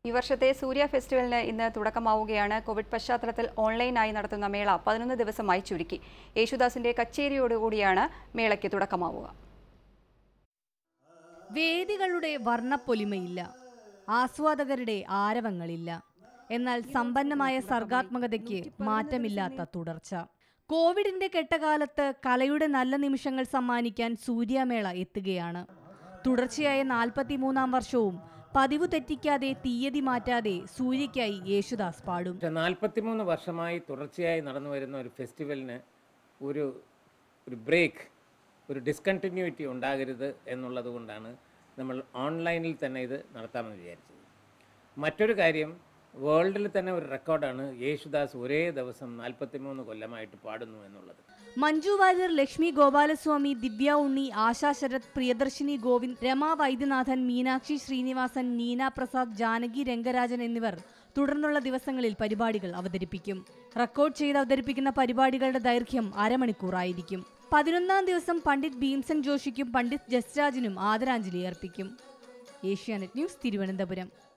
ഈ വർഷത്തെ സൂര്യ ഫെസ്റ്റിവലിന് ഇന്ന് തുടക്കമാവുകയാണ് കോവിഡ് പശ്ചാത്തലത്തിൽ ഓൺലൈനായി നടത്തുന്ന മേള പതിനൊന്ന് ദിവസമായി ചുരുക്കി യേശുദാസിന്റെ കച്ചേരിയോടുകൂടിയാണ് മേളയ്ക്ക് തുടക്കമാവുക വേദികളുടെ വർണ്ണപ്പൊലിമയില്ല ആസ്വാദകരുടെ ആരവങ്ങളില്ല എന്നാൽ സമ്പന്നമായ സർഗാത്മകതയ്ക്ക് മാറ്റമില്ലാത്ത തുടർച്ച കോവിഡിന്റെ കെട്ടകാലത്ത് കലയുടെ നല്ല നിമിഷങ്ങൾ സമ്മാനിക്കാൻ സൂര്യമേള എത്തുകയാണ് തുടർച്ചയായ നാൽപ്പത്തിമൂന്നാം വർഷവും പതിവ് തെറ്റിക്കാതെ തീയതി മാറ്റാതെ സൂര്യയ്ക്കായി യേശുദാസ് പാടും പക്ഷെ നാൽപ്പത്തിമൂന്ന് വർഷമായി തുടർച്ചയായി നടന്നു വരുന്ന ഒരു ഫെസ്റ്റിവലിന് ഒരു ഒരു ബ്രേക്ക് ഒരു ഡിസ്കണ്ടിന്യൂറ്റി ഉണ്ടാകരുത് എന്നുള്ളത് കൊണ്ടാണ് നമ്മൾ ഓൺലൈനിൽ തന്നെ ഇത് നടത്താമെന്ന് വിചാരിച്ചത് മറ്റൊരു കാര്യം വേൾഡിൽ തന്നെ ഒരു റെക്കോർഡാണ് യേശുദാസ് ഒരേ ദിവസം നാൽപ്പത്തിമൂന്ന് കൊല്ലമായിട്ട് പാടുന്നു എന്നുള്ളത് മഞ്ജു വാര്യർ ലക്ഷ്മി ഗോപാലസ്വാമി ദിവ്യ ഉണ്ണി ആശാ ശരത് പ്രിയദർശിനി ഗോവിന്ദ് രമാ വൈദ്യനാഥൻ മീനാക്ഷി ശ്രീനിവാസൻ നീന പ്രസാദ് ജാനകി രംഗരാജൻ എന്നിവർ തുടർന്നുള്ള ദിവസങ്ങളിൽ പരിപാടികൾ അവതരിപ്പിക്കും റെക്കോർഡ് ചെയ്ത് അവതരിപ്പിക്കുന്ന പരിപാടികളുടെ ദൈർഘ്യം അരമണിക്കൂറായിരിക്കും പതിനൊന്നാം ദിവസം പണ്ഡിറ്റ് ഭീംസൻ ജോഷിക്കും പണ്ഡിറ്റ് ജസ്രാജിനും ആദരാഞ്ജലി അർപ്പിക്കും ഏഷ്യാനെറ്റ് ന്യൂസ് തിരുവനന്തപുരം